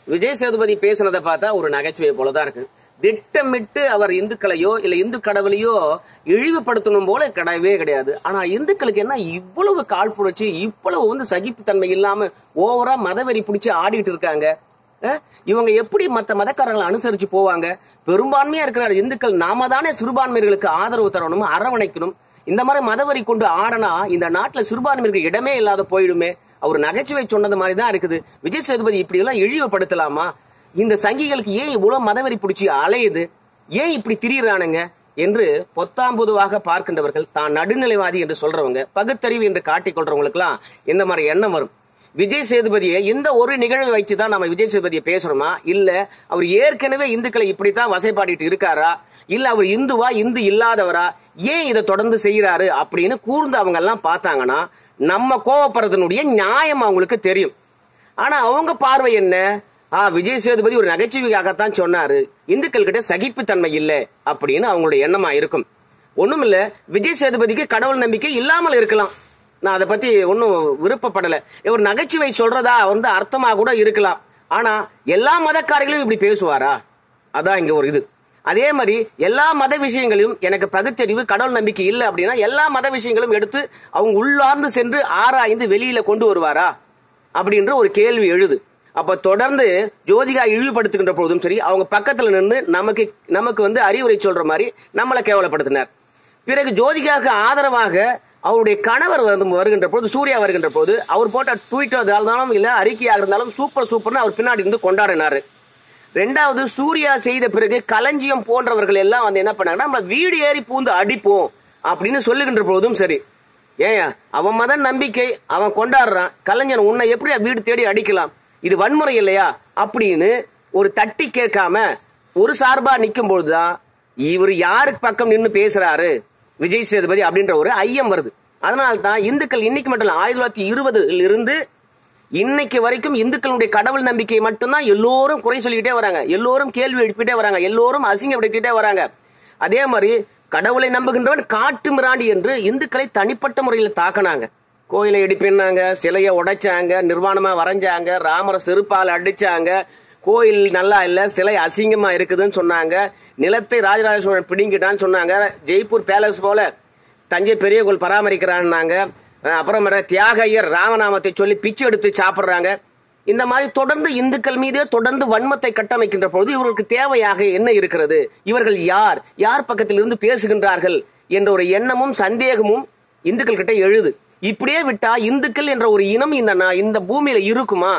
விஜய் சேதுபதி பேசுனதை பார்த்தா ஒரு நகைச்சுவை போலதான் இருக்கு திட்டமிட்டு அவர் இந்துக்களையோ இல்ல இந்து கடவுளையோ இழிவுபடுத்தணும் போல கிடையவே கிடையாது ஆனா இந்துக்களுக்கு என்ன இவ்வளவு காழ்ப்புணர்ச்சி இவ்வளவு வந்து சகிப்புத்தன்மை இல்லாம ஓவரா மதவெறி பிடிச்சி ஆடிட்டு இருக்காங்க அஹ், இவங்க எப்படி மத்த மதக்காரங்களை அனுசரிச்சு போவாங்க பெரும்பான்மையா இருக்கிற இந்துக்கள் நாம தானே சிறுபான்மையர்களுக்கு ஆதரவு தரணும் அரவணைக்கணும் இந்த மாதிரி மதவெறி கொண்டு ஆடனா இந்த நாட்டுல சிறுபான்மையர்களுக்கு இடமே இல்லாத போயிடுமே அவர் நகைச்சுவை சொன்னது மாதிரி தான் இருக்குது விஜய் சேதுபதி இப்படி எல்லாம் இழிவுபடுத்தலாமா இந்த சங்கிகளுக்கு ஏன் இவ்வளவு மதவெறி பிடிச்சி அலையுது ஏன் இப்படி திரியிறானுங்க என்று பொத்தாம் பொதுவாக பார்க்கின்றவர்கள் தான் நடுநிலைவாதி என்று சொல்றவங்க பகுத்தறிவு என்று காட்டிக் கொள்றவங்களுக்குலாம் இந்த மாதிரி எண்ணம் வரும் விஜய் சேதுபதியை இந்த ஒரு நிகழ்வை வச்சு தான் நம்ம விஜய் சேதுபதியை பேசுறோமா இல்ல அவர் ஏற்கனவே இந்துக்களை இப்படித்தான் வசைப்பாடிட்டு இருக்காரா இல்ல அவர் இந்துவா இந்து இல்லாதவரா ஏன் இதை தொடர்ந்து செய்யறாரு அப்படின்னு கூர்ந்து அவங்க எல்லாம் பார்த்தாங்கன்னா நம்ம கோவப்படுறதுனுடைய நியாயம் அவங்களுக்கு தெரியும் ஆனா அவங்க பார்வை என்ன ஆ விஜய் சேதுபதி ஒரு நகைச்சுவைக்காகத்தான் சொன்னாரு இந்துக்கள் கிட்ட சகிப்புத்தன்மை இல்லை அப்படின்னு அவங்களுடைய எண்ணமா இருக்கும் ஒண்ணும் இல்ல விஜய் சேதுபதிக்கு கடவுள் நம்பிக்கை இல்லாமல் இருக்கலாம் நான் அதை பத்தி ஒன்றும் விருப்பப்படல ஒரு நகைச்சுவை சொல்றதா வந்து அர்த்தமா கூட இருக்கலாம் ஆனா எல்லா மதக்காரர்களும் இப்படி பேசுவாரா அதான் இங்க ஒரு இது அதே மாதிரி எல்லா மத விஷயங்களையும் எனக்கு பகுத்தறிவு கடவுள் நம்பிக்கை இல்லை அப்படின்னா எல்லா மத விஷயங்களும் எடுத்து அவங்க உள்ளார்ந்து சென்று ஆராய்ந்து வெளியில கொண்டு வருவாரா அப்படின்ற ஒரு கேள்வி எழுது அப்ப தொடர்ந்து ஜோதிகா இழிவுபடுத்துகின்ற போதும் சரி அவங்க பக்கத்துல நின்று நமக்கு நமக்கு வந்து அறிவுரை சொல்ற மாதிரி நம்மளை கேவலப்படுத்தினார் பிறகு ஜோதிகாவுக்கு ஆதரவாக அவருடைய கணவர் வந்து வருகின்ற போது சூர்யா வருகின்ற போது அவர் போட்ட ட்வீட் இருந்தாலும் இல்ல அறிக்கையாக இருந்தாலும் சூப்பர் சூப்பர்னு அவர் பின்னாடி இருந்து கொண்டாடினாரு ரெண்டாவது சூர்யா செய்த பிறகு களஞ்சியம் போன்றவர்கள் எல்லாம் வந்து என்ன பண்ணாங்கன்னா நம்ம வீடு ஏறி பூந்து அடிப்போம் அப்படின்னு சொல்லுகின்ற போதும் சரி ஏன் அவன் மத நம்பிக்கை அவன் கொண்டாடுறான் கலைஞன் உன்னை எப்படி வீடு தேடி அடிக்கலாம் இது வன்முறை இல்லையா அப்படின்னு ஒரு தட்டி கேட்காம ஒரு சார்பா நிக்கும் பொழுதுதான் இவர் யாருக்கு பக்கம் நின்னு பேசுறாரு விஜய் சேதுபதி அப்படின்ற ஒரு ஐயம் வருது அதனால தான் இந்துக்கள் இன்னைக்கு மட்டும் இல்ல ஆயிரத்தி தொள்ளாயிரத்தி இருபதுல இருந்து இன்னைக்கு வரைக்கும் இந்துக்களுடைய கடவுள் நம்பிக்கை மட்டும்தான் எல்லோரும் குறை சொல்லிக்கிட்டே வராங்க எல்லோரும் கேள்வி எழுப்பிட்டே வராங்க எல்லோரும் அசிங்கப்படுத்திட்டே வராங்க அதே மாதிரி கடவுளை நம்புகின்றவன் காட்டு மிராண்டி என்று இந்துக்களை தனிப்பட்ட முறையில் தாக்கினாங்க கோயிலை இடிப்பின்னாங்க சிலையை உடைச்சாங்க நிர்வாணமா வரைஞ்சாங்க ராமரை செருப்பால் அடிச்சாங்க கோயில் நல்லா இல்ல சிலை அசிங்கமா இருக்குதுன்னு சொன்னாங்க நிலத்தை ராஜராஜ சோழன் பிடிங்கிட்டான்னு சொன்னாங்க ஜெய்ப்பூர் பேலஸ் போல தஞ்சை பெரிய கோயில் பராமரிக்கிறான்னாங்க அஹ் அப்புறம் வேற தியாகையர் ராமநாமத்தை சொல்லி பிச்சை எடுத்து சாப்பிடுறாங்க இந்த மாதிரி தொடர்ந்து இந்துக்கள் மீதே தொடர்ந்து வன்மத்தை கட்டமைக்கின்ற பொழுது இவர்களுக்கு தேவையாக என்ன இருக்கிறது இவர்கள் யார் யார் பக்கத்தில் இருந்து பேசுகின்றார்கள் என்ற ஒரு எண்ணமும் சந்தேகமும் இந்துக்கள் கிட்ட எழுது இப்படியே விட்டா இந்துக்கள் என்ற ஒரு இனம் இந்த நா- இந்த பூமியில இருக்குமா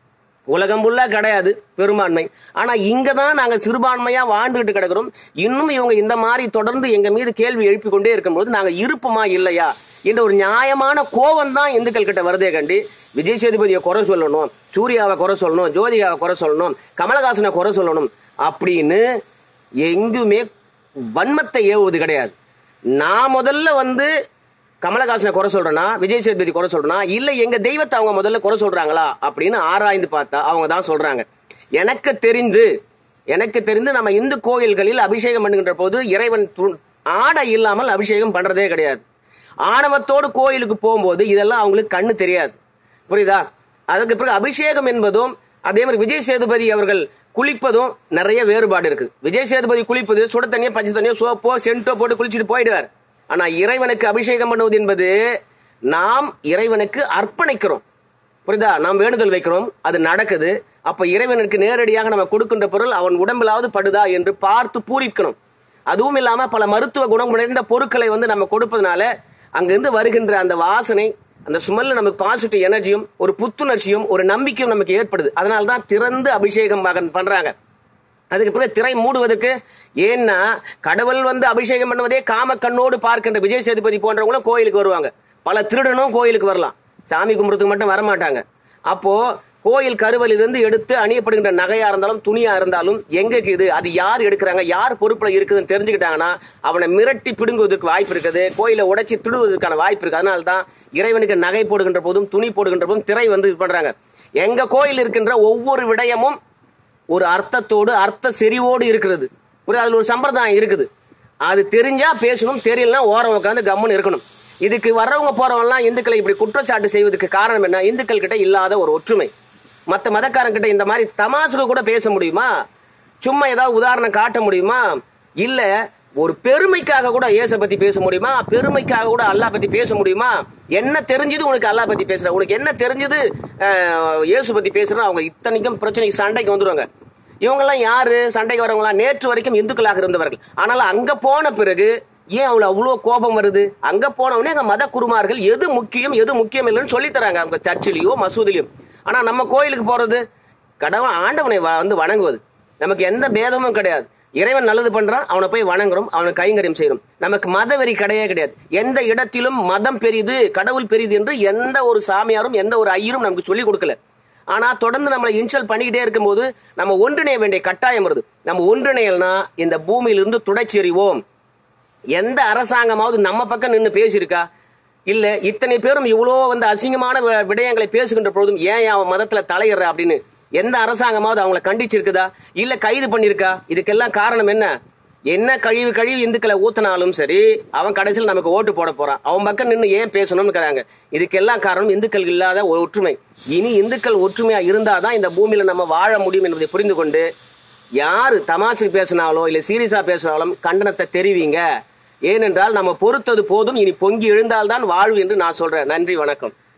உலகம் ஃபுல்லா கிடையாது பெரும்பான்மை ஆனா இங்க தான் நாங்க சிறுபான்மையா வாழ்ந்துகிட்டு கிடக்கிறோம் இன்னும் இவங்க இந்த மாதிரி தொடர்ந்து எங்க மீது கேள்வி எழுப்பி கொண்டே இருக்கும்போது நாங்க இருப்போமா இல்லையா என்ற ஒரு நியாயமான கோபம் தான் இந்துக்கள் கிட்ட வருதே கண்டி விஜய் சேதுபதியை குறை சொல்லணும் சூர்யாவை குறை சொல்லணும் ஜோதிகாவை குறை சொல்லணும் கமலஹாசனை குறை சொல்லணும் அப்படின்னு எங்குமே வன்மத்தை ஏவுவது கிடையாது நான் முதல்ல வந்து கமலஹாசனை குறை சொல்றேனா விஜய் சேதுபதி குறை சொல்றேனா இல்ல எங்க தெய்வத்தை அவங்க முதல்ல குறை சொல்றாங்களா அப்படின்னு ஆராய்ந்து பார்த்தா அவங்க தான் சொல்றாங்க எனக்கு தெரிந்து எனக்கு தெரிந்து நம்ம இந்து கோயில்களில் அபிஷேகம் பண்ணுகின்ற போது இறைவன் து- ஆடை இல்லாமல் அபிஷேகம் பண்றதே கிடையாது ஆணவத்தோடு கோயிலுக்கு போகும்போது இதெல்லாம் அவங்களுக்கு கண்ணு தெரியாது புரியுதா அதுக்கு பிறகு அபிஷேகம் என்பதும் அதே மாதிரி விஜய் சேதுபதி அவர்கள் குளிப்பதும் நிறைய வேறுபாடு இருக்கு விஜய் சேதுபதி குளிப்பது சுட தண்ணியோ பச்சை தண்ணியோ சோப்போ சென்ட்டோ போட்டு குளிச்சுட்டு போயிடுவார் ஆனா இறைவனுக்கு அபிஷேகம் பண்ணுவது என்பது நாம் இறைவனுக்கு அர்ப்பணிக்கிறோம் புரியுதா நாம் வேண்டுதல் வைக்கிறோம் அது நடக்குது அப்ப இறைவனுக்கு நேரடியாக நம்ம கொடுக்கின்ற பொருள் அவன் உடம்பிலாவது படுதா என்று பார்த்து பூரிக்கணும் அதுவும் இல்லாம பல மருத்துவ குணம் நிறைந்த பொருட்களை வந்து நம்ம கொடுப்பதனால அங்கிருந்து வருகின்ற அந்த வாசனை அந்த சுமல்ல நமக்கு பாசிட்டிவ் எனர்ஜியும் ஒரு புத்துணர்ச்சியும் ஒரு நம்பிக்கையும் நமக்கு ஏற்படுது அதனால தான் திறந்து அபிஷேகம் பக- பண்றாங்க அதுக்கு பிறகு திரை மூடுவதற்கு ஏன்னா கடவுள் வந்து அபிஷேகம் பண்ணுவதே காம கண்ணோடு பார்க்கின்ற விஜய் சேதுபதி போன்றவங்களும் கோயிலுக்கு வருவாங்க பல திருடனும் கோயிலுக்கு வரலாம் சாமி கும்பிடுறதுக்கு மட்டும் வரமாட்டாங்க அப்போ கோயில் கருவலிலிருந்து எடுத்து அணியப்படுகின்ற நகையா இருந்தாலும் துணியா இருந்தாலும் எங்க இது அது யார் எடுக்கிறாங்க யார் பொறுப்புல இருக்குதுன்னு தெரிஞ்சுக்கிட்டாங்கன்னா அவனை மிரட்டி பிடுங்குவதற்கு வாய்ப்பு இருக்குது கோயிலை உடைச்சி திருடுவதற்கான வாய்ப்பு இருக்கு அதனால தான் இறைவனுக்கு நகை போடுகின்ற போதும் துணி போடுகின்ற போதும் திரை வந்து இது பண்றாங்க எங்க கோயில் இருக்கின்ற ஒவ்வொரு விடயமும் ஒரு அர்த்தத்தோடு அர்த்த செறிவோடு இருக்கிறது ஒரு அதுல ஒரு சம்பிரதாயம் இருக்குது அது தெரிஞ்சா பேசணும் தெரியலனா ஓரம் உட்காந்து கம்முன்னு இருக்கணும் இதுக்கு வர்றவங்க போறவங்கலாம் இந்துக்களை இப்படி குற்றச்சாட்டு செய்வதற்கு காரணம் என்ன இந்துக்கள் கிட்ட இல்லாத ஒரு ஒற்றுமை மத்த மதக்காரங்கிட்ட இந்த மாதிரி தமாசுக்கு கூட பேச முடியுமா சும்மா ஏதாவது உதாரணம் காட்ட முடியுமா இல்ல ஒரு பெருமைக்காக கூட இயேச பத்தி பேச முடியுமா பெருமைக்காக கூட அல்லாஹ் பத்தி பேச முடியுமா என்ன தெரிஞ்சது உனக்கு அல்லாஹ் பத்தி பேசுற உனக்கு என்ன தெரிஞ்சது அஹ், இயேசு பத்தி பேசுற அவங்க இத்தனைக்கும் பிரச்சனைக்கு சண்டைக்கு வந்துருவாங்க இவங்கெல்லாம் யாரு சண்டைக்கு வரவங்களா நேற்று வரைக்கும் இந்துக்களாக இருந்தவர்கள் ஆனால் அங்க போன பிறகு ஏன் அவ்வளவு அவ்வளோ கோபம் வருது அங்க போனவனே அங்க மத குருமார்கள் எது முக்கியம் எது முக்கியம் இல்லைன்னு சொல்லி தராங்க அவங்க சர்ச்சிலையோ மசூதிலையும் ஆனா நம்ம கோயிலுக்கு போறது கடவுள் ஆண்டவனை வ- வந்து வணங்குவது நமக்கு எந்த பேதமும் கிடையாது இறைவன் நல்லது பண்றான் அவனை போய் வணங்குறோம் அவனை கைங்கரியம் செய்யறோம் நமக்கு மத வெறி கிடையவே கிடையாது எந்த இடத்திலும் மதம் பெரிது கடவுள் பெரிது என்று எந்த ஒரு சாமியாரும் எந்த ஒரு ஐயரும் நமக்கு சொல்லி கொடுக்கல ஆனா தொடர்ந்து நம்மளை இன்சல் பண்ணிக்கிட்டே இருக்கும்போது நம்ம ஒன்றிணைய வேண்டிய கட்டாயம் வருது நம்ம ஒன்றிணையல்னா இந்த பூமியிலிருந்து துடைச்சி எறிவோம் எந்த அரசாங்கமாவது நம்ம பக்கம் நின்று பேசியிருக்கா இல்ல இத்தனை பேரும் இவ்வளோ வந்து அசிங்கமான வி- விடயங்களை பேசுகின்ற பொழுதும் ஏன் அவன் மதத்துல தலையிடுற அப்படின்னு எந்த அரசாங்கமாவது அவங்கள கண்டிச்சிருக்குதா இல்ல கைது பண்ணிருக்கா இதுக்கெல்லாம் காரணம் என்ன என்ன கழிவு கழிவு இந்துக்களை ஊத்தினாலும் சரி அவன் கடைசியில் நமக்கு ஓட்டு போட போறான் அவன் பக்கம் நின்று ஏன் பேசணும்னு இதுக்கெல்லாம் காரணம் இந்துக்கள் இல்லாத ஒரு ஒற்றுமை இனி இந்துக்கள் ஒற்றுமையா இருந்தாதான் இந்த பூமியில நம்ம வாழ முடியும் என்பதை புரிந்து கொண்டு யாரு தமாசுக்கு பேசினாலும் இல்ல சீரியஸா பேசினாலும் கண்டனத்தை தெரிவிங்க ஏனென்றால் நம்ம பொறுத்தது போதும் இனி பொங்கி எழுந்தால்தான் வாழ்வு என்று நான் சொல்றேன் நன்றி வணக்கம்